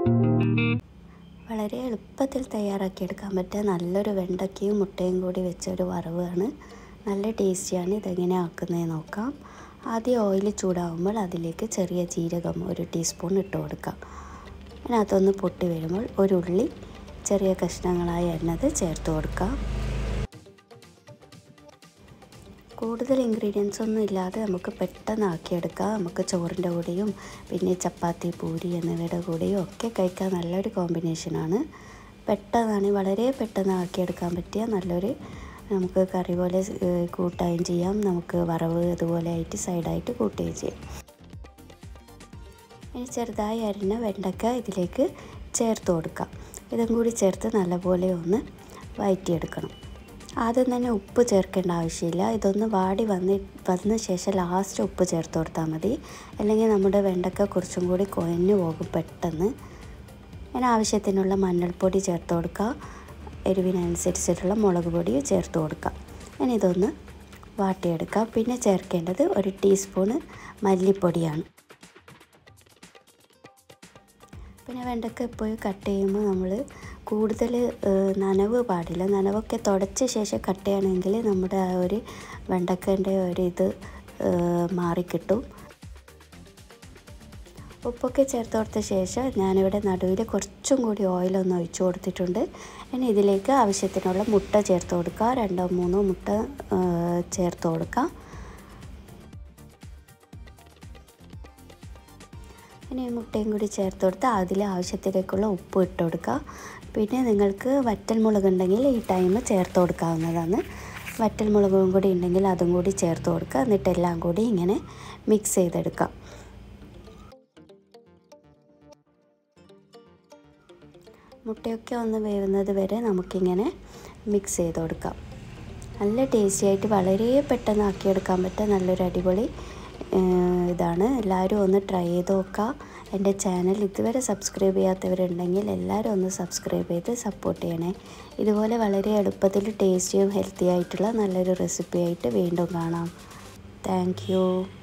വളരെ എളുപ്പത്തിൽ തയ്യാറാക്കിയെടുക്കാൻ പറ്റിയ നല്ലൊരു വെണ്ടയ്ക്കയും മുട്ടയും കൂടി വെച്ചൊരു വറവാണ് നല്ല ടേസ്റ്റിയാണ് ഇതെങ്ങനെ ആക്കുന്നതെന്ന് നോക്കാം ആദ്യം ഓയിൽ ചൂടാവുമ്പോൾ അതിലേക്ക് ചെറിയ ജീരകം ഒരു ടീസ്പൂൺ ഇട്ട് കൊടുക്കാം അതിനകത്തൊന്ന് പൊട്ടി വരുമ്പോൾ ഒരു ഉള്ളി ചെറിയ കഷ്ണങ്ങളായി അരിഞ്ഞത് ചേർത്ത് കൊടുക്കാം കൂടുതൽ ഇൻഗ്രീഡിയൻസ് ഒന്നും ഇല്ലാതെ നമുക്ക് പെട്ടെന്ന് ആക്കിയെടുക്കാം നമുക്ക് ചോറിൻ്റെ കൂടെയും പിന്നെ ചപ്പാത്തി പൂരി എന്നിവയുടെ കൂടെയും ഒക്കെ കഴിക്കാൻ നല്ലൊരു കോമ്പിനേഷനാണ് പെട്ടെന്നാണ് വളരെ പെട്ടെന്ന് ആക്കിയെടുക്കാൻ പറ്റിയ നല്ലൊരു നമുക്ക് കറി പോലെ കൂട്ടുകയും ചെയ്യാം നമുക്ക് വറവ് ഇതുപോലെ ആയിട്ട് സൈഡായിട്ട് കൂട്ടുകയും ചെയ്യാം ഇനി ചെറുതായി അരിഞ്ഞ വെണ്ടക്ക ഇതിലേക്ക് ചേർത്ത് കൊടുക്കാം ഇതും കൂടി ചേർത്ത് നല്ലപോലെ ഒന്ന് വഴറ്റിയെടുക്കണം ആദ്യം തന്നെ ഉപ്പ് ചേർക്കേണ്ട ആവശ്യമില്ല ഇതൊന്ന് വാടി വന്ന് വന്ന ശേഷം ലാസ്റ്റ് ഉപ്പ് ചേർത്ത് കൊടുത്താൽ മതി അല്ലെങ്കിൽ നമ്മുടെ വെണ്ടക്ക കുറച്ചും കൂടി കുഴഞ്ഞു പോകും പെട്ടെന്ന് അതിന് ആവശ്യത്തിനുള്ള മഞ്ഞൾപ്പൊടി ചേർത്ത് കൊടുക്കുക എരിവിനനുസരിച്ചിട്ടുള്ള മുളക് പൊടി ചേർത്ത് കൊടുക്കുക ഇനി ഇതൊന്ന് വാട്ടിയെടുക്കുക പിന്നെ ചേർക്കേണ്ടത് ഒരു ടീസ്പൂണ് മല്ലിപ്പൊടിയാണ് പിന്നെ വെണ്ടക്ക എപ്പോഴും കട്ട് ചെയ്യുമ്പോൾ നമ്മൾ കൂടുതൽ നനവ് പാടില്ല നനവൊക്കെ തുടച്ച ശേഷം കട്ട് ചെയ്യണമെങ്കിൽ നമ്മുടെ ആ ഒരു വെണ്ടക്കൻ്റെ ഒരു ഇത് മാറിക്കിട്ടും ഉപ്പൊക്കെ ചേർത്ത് കൊടുത്ത ശേഷം ഞാനിവിടെ നടുവിൽ കുറച്ചും കൂടി ഓയിലൊന്ന് ഒഴിച്ചു കൊടുത്തിട്ടുണ്ട് ഇനി ഇതിലേക്ക് ആവശ്യത്തിനുള്ള മുട്ട ചേർത്ത് കൊടുക്കുക രണ്ടോ മൂന്നോ മുട്ട ചേർത്ത് കൊടുക്കുക ഇനി മുട്ടയും കൂടി ചേർത്ത് കൊടുത്ത് അതിൽ ആവശ്യത്തിലേക്കുള്ള ഉപ്പ് ഇട്ട് കൊടുക്കുക പിന്നെ നിങ്ങൾക്ക് വറ്റൽ മുളക് ഉണ്ടെങ്കിൽ ഈ ടൈം ചേർത്ത് കൊടുക്കാവുന്നതാണ് വറ്റൽ മുളകും കൂടി ഉണ്ടെങ്കിൽ അതും കൂടി ചേർത്ത് കൊടുക്കുക എന്നിട്ട് എല്ലാം കൂടി ഇങ്ങനെ മിക്സ് ചെയ്തെടുക്കാം മുട്ടയൊക്കെ ഒന്ന് വേവുന്നത് വരെ നമുക്കിങ്ങനെ മിക്സ് ചെയ്ത് കൊടുക്കാം നല്ല ടേസ്റ്റി ആയിട്ട് വളരെ പെട്ടെന്ന് ആക്കിയെടുക്കാൻ പറ്റുക നല്ലൊരു അടിപൊളി ഇതാണ് എല്ലാവരും ഒന്ന് ട്രൈ ചെയ്ത് നോക്കുക എൻ്റെ ചാനൽ ഇതുവരെ സബ്സ്ക്രൈബ് ചെയ്യാത്തവരുണ്ടെങ്കിൽ എല്ലാവരും ഒന്ന് സബ്സ്ക്രൈബ് ചെയ്ത് സപ്പോർട്ട് ചെയ്യണേ ഇതുപോലെ വളരെ എളുപ്പത്തിൽ ടേസ്റ്റിയും ഹെൽത്തി ആയിട്ടുള്ള നല്ലൊരു റെസിപ്പി ആയിട്ട് വീണ്ടും കാണാം താങ്ക്